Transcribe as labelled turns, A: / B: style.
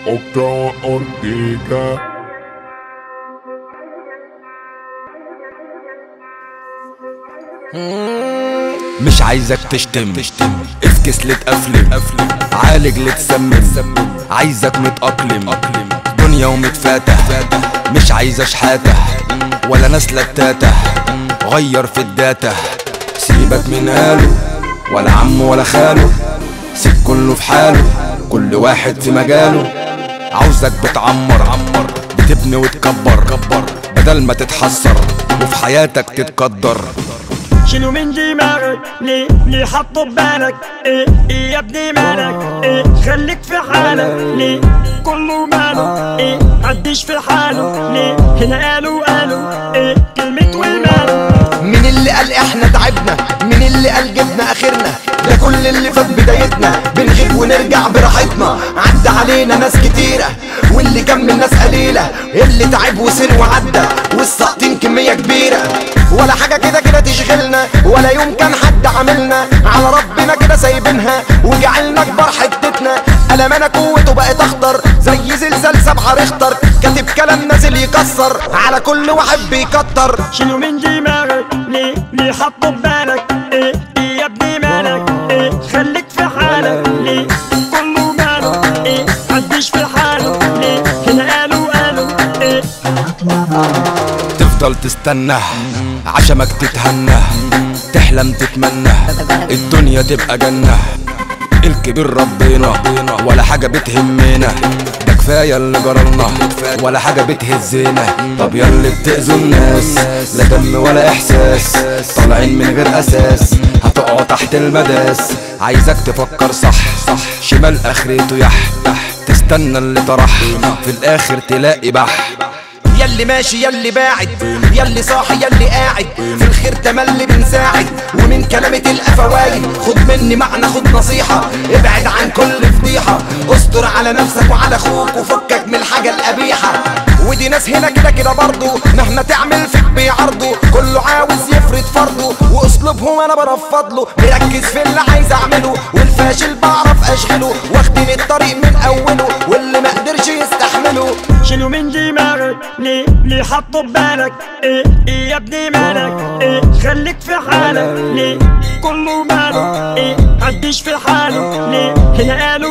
A: Octava Ortega.
B: مش عايزك تشتم افكس لتقفلم عالج لتسمم عايزك متأقلم دنيا ومتفاتح مش عايز اشحاته ولا نسلك تاته غير في الداتا سيبك من قاله ولا عمه ولا خاله سيب كله في حاله كل واحد في مجاله عاوزك بتعمر عمر بتبني وتكبر كبر بدل ما تتحسر وفي حياتك تتقدر
C: شيلوا من دماغك ليه ليه حطوا ببالك ايه ايه يا ابني مالك ايه خليك في حالك ليه كله ماله ايه عديش في حاله ليه هنا قالوا قالوا ايه كلمة وماله
D: مين اللي قال احنا تعبنا مين اللي قال جبنا اخرنا ده كل اللي فات بدايتنا بنغيب ونرجع براحتنا عدى علينا ناس كتيرة واللي كان من ناس قليلة اللي تعب وسر وعدى والساقطين كمية كبيرة ولا حاجة كده كده تشغلنا ولا يوم كان حد عاملنا على ربنا كده سايبينها وجعلنا كبار حتتنا ألمانة قوته بقت أخطر زي زلزال سبعة ريختر كاتب كلام نازل يكسر على كل واحد بيكتر
C: شيلوا من دماغك ليه ليه حطوا ببالك ايه ايه يا ابني مالك ايه خليك في حالك ليه كله ماله ايه عديش في حاله ليه هنا قالوا قالوا ايه
B: تفضل تستنى عشمك تتهنى تحلم تتمنى الدنيا تبقى جنة الكبير ربنا ولا حاجة بتهمنا ده كفاية اللي جرالنا ولا حاجة بتهزنا طب ياللي بتأذوا الناس لا دم ولا إحساس طالعين من غير أساس هتقعوا تحت المداس عايزك تفكر صح صح شمال آخرته يح تستنى اللي طرح في الآخر تلاقي بح
D: ياللي ماشي ياللي باعد ياللي صاحي ياللي قاعد في الخير تملي بنساعد ومن كلامة القفوايد خد مني معنى خد نصيحة ابعد عن كل فضيحة استر على نفسك وعلى اخوك وفكك من الحاجة القبيحة ودي ناس هنا كده كده برضو مهما تعمل فيك بيعرضوا كله عاوز يفرض فرضه واسلوبهم انا برفض له مركز في اللي عايز اعمله والفاشل بعرف اشغله واخدين الطريق من اوله واللي ما قدرش يستحمله
C: شيلوا من دماغك ليه ليه حطوا ببالك ايه ايه يا ابني مالك ايه خليك في حالك ليه كله ماله ايه عديش في حاله ليه هنا قالوا